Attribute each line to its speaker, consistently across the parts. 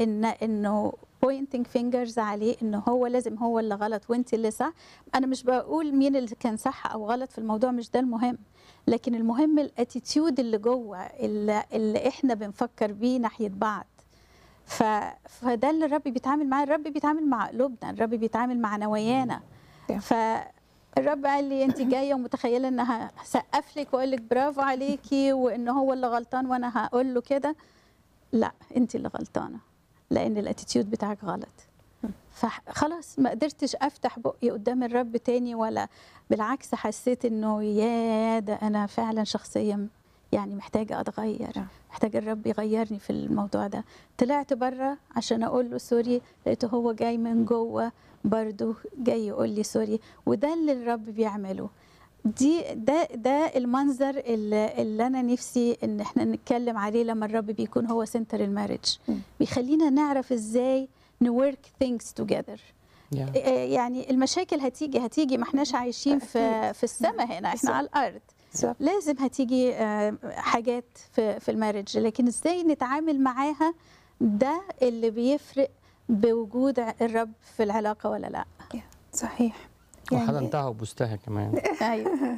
Speaker 1: ان انه pointing fingers عليه انه هو لازم هو اللي غلط وانت اللي صح انا مش بقول مين اللي كان صح او غلط في الموضوع مش ده المهم لكن المهم الاتيتيود اللي جوه اللي, اللي احنا بنفكر بيه ناحيه بعض ف... فده اللي الرب بيتعامل معاه الرب بيتعامل مع قلوبنا الرب بيتعامل مع نوايانا
Speaker 2: Yeah.
Speaker 1: فالرب قال لي انت جايه ومتخيله ان هسقف لك واقول لك برافو عليكي وان هو اللي غلطان وانا هقول له كده لا انت اللي غلطانه لان الاتيتيود بتاعك غلط فخلاص ما قدرتش افتح بقي قدام الرب تاني ولا بالعكس حسيت انه يا ده انا فعلا شخصيه يعني محتاجه اتغير
Speaker 2: نعم.
Speaker 1: محتاجه الرب يغيرني في الموضوع ده طلعت بره عشان اقول له سوري لقيته هو جاي من جوه برضو جاي يقول لي سوري وده اللي الرب بيعمله دي ده ده المنظر اللي, اللي انا نفسي ان احنا نتكلم عليه لما الرب بيكون هو سنتر المارج
Speaker 2: م.
Speaker 1: بيخلينا نعرف ازاي نورك ثينكس توجذر
Speaker 3: Yeah.
Speaker 1: يعني المشاكل هتيجي هتيجي ما احناش عايشين في
Speaker 2: أكيد.
Speaker 1: في السماء هنا احنا
Speaker 2: بالظبط.
Speaker 1: على الارض
Speaker 2: بالظبط.
Speaker 1: لازم هتيجي آه، حاجات في في المارج لكن ازاي نتعامل معاها ده اللي بيفرق بوجود الرب في العلاقه ولا لا
Speaker 2: صحيح
Speaker 3: وحضنتها وبوستها كمان
Speaker 1: ايوه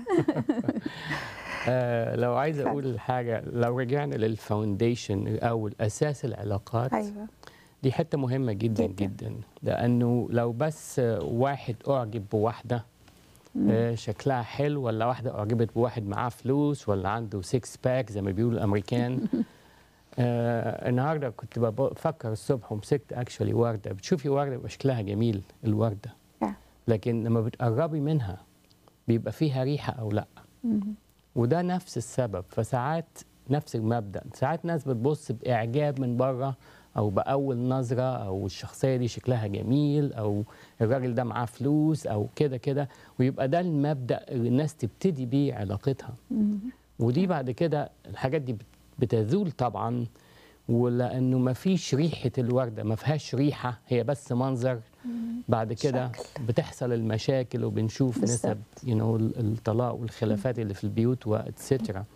Speaker 3: آه لو عايز اقول حاجه لو رجعنا للفاونديشن او اساس العلاقات
Speaker 2: ايوه
Speaker 3: دي حته مهمه جدا
Speaker 2: جداً.
Speaker 3: جدا لانه لو بس واحد اعجب بواحده آه، شكلها حلو ولا واحده اعجبت بواحد معاه فلوس ولا عنده سيكس باك زي ما بيقولوا الامريكان آه النهارده كنت بفكر الصبح ومسكت اكشولي ورده بتشوفي ورده يبقى شكلها جميل الورده
Speaker 2: Yeah.
Speaker 3: لكن لما بتقربي منها بيبقى فيها ريحه او لا وده نفس السبب فساعات نفس المبدا ساعات ناس بتبص باعجاب من بره او باول نظره او الشخصيه دي شكلها جميل او الراجل ده معاه فلوس او كده كده ويبقى ده المبدا اللي الناس تبتدي بيه علاقتها ودي بعد كده الحاجات دي بت- بتزول طبعا ولانه ما فيش ريحه الورده ما فيهاش ريحه هي بس منظر بعد كده بتحصل المشاكل وبنشوف
Speaker 2: بالظبط.
Speaker 3: نسب you know, الطلاق والخلافات اللي في البيوت واتسترا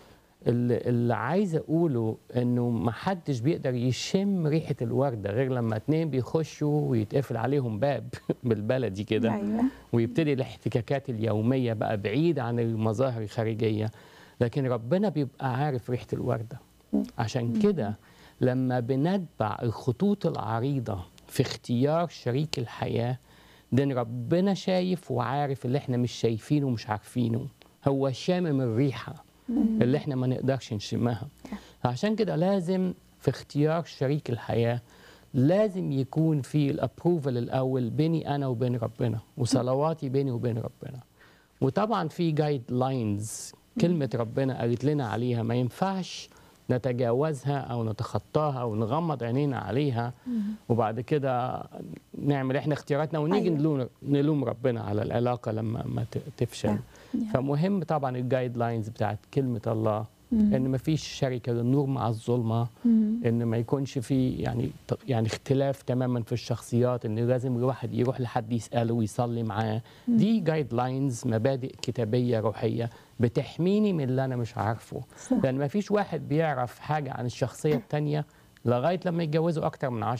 Speaker 3: اللي, اللي عايز اقوله انه ما حدش بيقدر يشم ريحه الورده غير لما اتنين بيخشوا ويتقفل عليهم باب بالبلدي كده
Speaker 2: ايوه
Speaker 3: ويبتدي الاحتكاكات اليوميه بقى بعيد عن المظاهر الخارجيه لكن ربنا بيبقى عارف ريحه الورده عشان كده لما بنتبع الخطوط العريضه في اختيار شريك الحياه ده إن ربنا شايف وعارف اللي احنا مش شايفينه ومش عارفينه هو شامم الريحه اللي احنا ما نقدرش نشمها عشان كده لازم في اختيار شريك الحياه لازم يكون في الابروفل الاول بيني انا وبين ربنا وصلواتي بيني وبين ربنا وطبعا في جايد لاينز كلمه ربنا قالت لنا عليها ما ينفعش نتجاوزها او نتخطاها او نغمض عينينا عليها وبعد كده نعمل احنا اختياراتنا ونيجي
Speaker 2: أيوة.
Speaker 3: نلوم نلوم ربنا على العلاقه لما ما ت- تفشل فمهم طبعا الجايد لاينز بتاعت كلمه الله ان ما فيش شركه للنور مع الظلمه ان ما يكونش في يعني ط- يعني اختلاف تماما في الشخصيات ان لازم الواحد يروح لحد يساله ويصلي معاه دي جايد لاينز مبادئ كتابيه روحيه بتحميني من اللي انا مش عارفه لان ما فيش واحد بيعرف حاجه عن الشخصيه الثانيه لغايه لما يتجوزوا اكتر من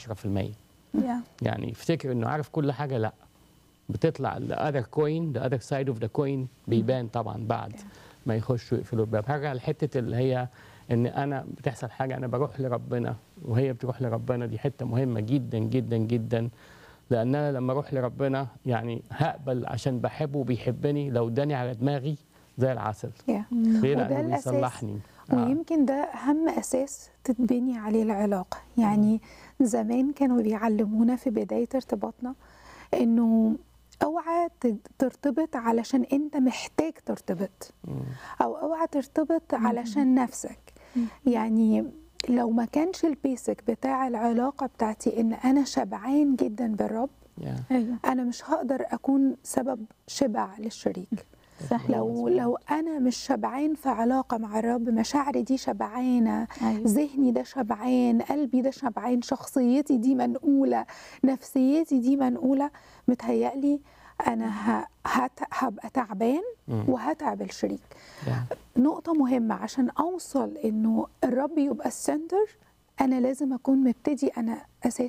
Speaker 3: 10% يعني افتكر انه عارف كل حاجه لا بتطلع the other coin the other side of the coin بيبان طبعا بعد ما يخشوا يقفلوا الباب هرجع لحته اللي هي ان انا بتحصل حاجه انا بروح لربنا وهي بتروح لربنا دي حته مهمه جدا جدا جدا لان انا لما اروح لربنا يعني هقبل عشان بحبه وبيحبني لو اداني على دماغي زي العسل
Speaker 2: يا.
Speaker 3: ليه
Speaker 2: وده
Speaker 3: لانه
Speaker 2: الأساس.
Speaker 3: بيصلحني آه.
Speaker 2: ويمكن ده أهم أساس تتبني عليه العلاقة يعني زمان كانوا بيعلمونا في بداية ارتباطنا إنه اوعى ت- ترتبط علشان انت محتاج ترتبط
Speaker 3: مم.
Speaker 2: او اوعى ترتبط علشان نفسك يعني لو ما كانش البيسك بتاع العلاقة بتاعتي ان انا شبعان جدا بالرب
Speaker 3: Yeah.
Speaker 1: ايوه
Speaker 2: انا مش هقدر اكون سبب شبع للشريك
Speaker 1: صح
Speaker 2: لو لو انا مش شبعان في علاقه مع الرب مشاعري دي شبعانه
Speaker 1: ايوه
Speaker 2: ذهني ده شبعان قلبي ده شبعان شخصيتي دي منقوله نفسيتي دي منقوله متهيألي انا ه- هت- هبقى تعبان
Speaker 3: مم.
Speaker 2: وهتعب الشريك
Speaker 3: Yeah.
Speaker 2: نقطة مهمة عشان أوصل إنه الرب يبقى السنتر انا لازم اكون مبتدي انا اساس